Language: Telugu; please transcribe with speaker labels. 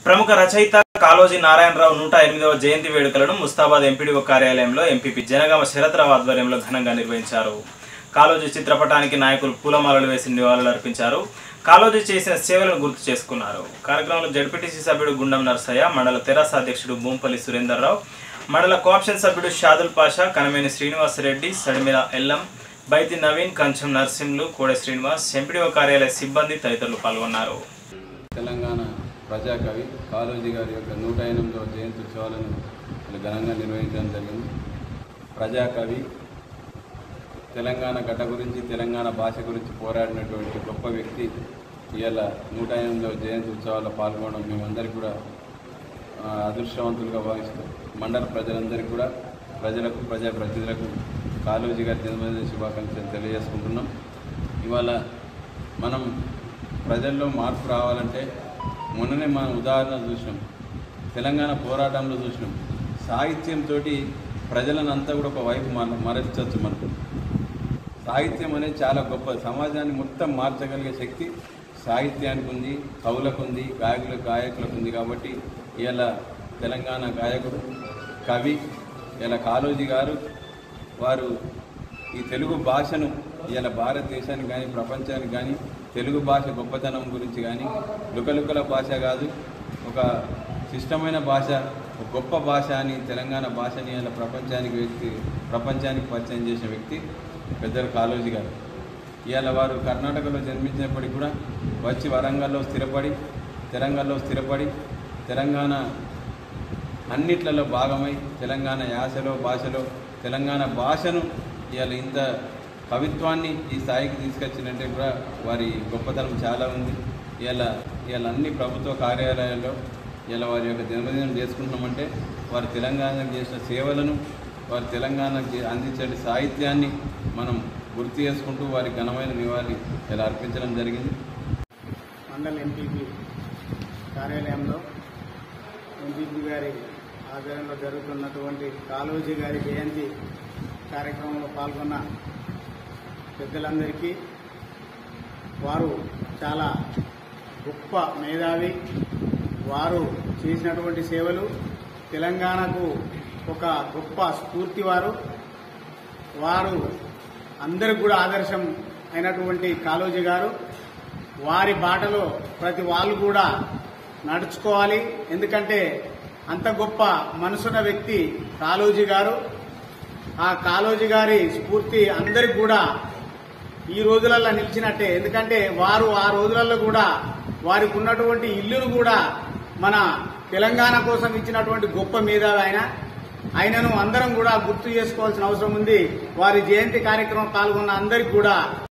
Speaker 1: ప్రముఖ రచయిత కాళోజీ నారాయణరావు నూట ఎనిమిదవ జయంతి వేడుకలను ముస్తాబాద్ ఎంపీడీఓ కార్యాలయంలో ఎంపీపీ జనగామ శరత్రావు ఆధ్వర్యంలో ఘనంగా నిర్వహించారు కాళోజీ చిత్రపటానికి నాయకులు పూలమాలలు వేసి నివాళులు అర్పించారు కాళోజీ చేసిన సేవలను గుర్తు చేసుకున్నారు కార్యక్రమంలో జడ్పీటీసీ సభ్యుడు గుండం నరసయ్య మండల తెరాస అధ్యక్షుడు భూంపల్లి సురేందర్రావు మండల కోఆప్షన్ సభ్యుడు షాదుల్ పాషా కనమేని శ్రీనివాసరెడ్డి సడిమిల ఎల్లం బైతి నవీన్ కంచం నర్సింహులు కోడె శ్రీనివాస్ ఎంపీడీఓ కార్యాలయ సిబ్బంది తదితరులు పాల్గొన్నారు
Speaker 2: తెలంగాణ ప్రజాకవి కాళోజీ గారి యొక్క నూట ఎనిమిదవ జయంతి ఉత్సవాలను ఇలా ఘనంగా నిర్వహించడం జరిగింది ప్రజాకవి తెలంగాణ గడ్డ గురించి తెలంగాణ భాష గురించి పోరాడినటువంటి గొప్ప వ్యక్తి ఇవాళ నూట ఎనిమిదవ జయంతి ఉత్సవాల్లో పాల్గొనడం మేమందరికీ కూడా ఆ, అదృష్టవంతులుగా భావిస్తాం మండల ప్రజలందరికీ కూడా ప్రజలకు ప్రజాప్రతినిధులకు కాళోజీ గారి జన్మదిన శుభాకాంక్షలు తెలియజేసుకుంటున్నాం ఇవాళ మనం ప్రజల్లో మార్పు రావాలంటే మొన్ననే మనం ఉదాహరణ చూసినాం తెలంగాణ పోరాటంలో చూసినాం సాహిత్యంతో ప్రజలను అంతా కూడా ఒక వైపు మన మరల్చవచ్చు మనం సాహిత్యం అనేది చాలా గొప్ప సమాజాన్ని మొత్తం మార్చగలిగే శక్తి సాహిత్యానికి ఉంది కవులకు ఉంది గాయకుల గాయకులకు ఉంది కాబట్టి ఇవాళ తెలంగాణ గాయకుడు కవి ఇలా కాళోజీ గారు వారు ఈ తెలుగు భాషను ఇవాళ భారతదేశానికి కానీ ప్రపంచానికి కానీ తెలుగు భాష గొప్పతనం గురించి కానీ లుకలుకల భాష కాదు ఒక శిష్టమైన భాష ఒక గొప్ప భాష అని తెలంగాణ భాషని ఇలా ప్రపంచానికి వ్యక్తి ప్రపంచానికి పరిచయం చేసిన వ్యక్తి పెద్దలు కాళోజీ గారు ఇవాళ వారు కర్ణాటకలో జన్మించినప్పటికీ కూడా వచ్చి వరంగల్లో స్థిరపడి తెలంగాణలో స్థిరపడి తెలంగాణ అన్నిట్లలో భాగమై తెలంగాణ యాసలో భాషలో తెలంగాణ భాషను ఇవాళ ఇంత కవిత్వాన్ని ఈ స్థాయికి తీసుకొచ్చినట్టే కూడా వారి గొప్పతనం చాలా ఉంది ఇవాళ ఇవాళ అన్ని ప్రభుత్వ కార్యాలయాల్లో ఇలా వారి యొక్క జన్మదినం చేసుకుంటున్నామంటే వారు తెలంగాణకు చేసిన సేవలను వారు తెలంగాణకి అందించే సాహిత్యాన్ని మనం గుర్తు చేసుకుంటూ వారి ఘనమైన నివాళి ఇలా అర్పించడం జరిగింది
Speaker 3: మండల ఎంపీపీ కార్యాలయంలో ఎంపీపీ గారి ఆధ్వర్యంలో జరుగుతున్నటువంటి కాళోజీ గారి జయంతి కార్యక్రమంలో పాల్గొన్న పెద్దలందరికీ వారు చాలా గొప్ప మేధావి వారు చేసినటువంటి సేవలు తెలంగాణకు ఒక గొప్ప స్ఫూర్తి వారు వారు అందరికి కూడా ఆదర్శం అయినటువంటి కాళోజీ గారు వారి బాటలో ప్రతి వాళ్ళు కూడా నడుచుకోవాలి ఎందుకంటే అంత గొప్ప మనసున్న వ్యక్తి కాళోజీ గారు ఆ కాళోజీ గారి స్ఫూర్తి అందరికి కూడా ఈ రోజులలో నిలిచినట్టే ఎందుకంటే వారు ఆ రోజులలో కూడా వారికి ఉన్నటువంటి ఇల్లును కూడా మన తెలంగాణ కోసం ఇచ్చినటువంటి గొప్ప మేధావి ఆయన ఆయనను అందరం కూడా గుర్తు చేసుకోవాల్సిన అవసరం ఉంది వారి జయంతి కార్యక్రమం పాల్గొన్న అందరికి కూడా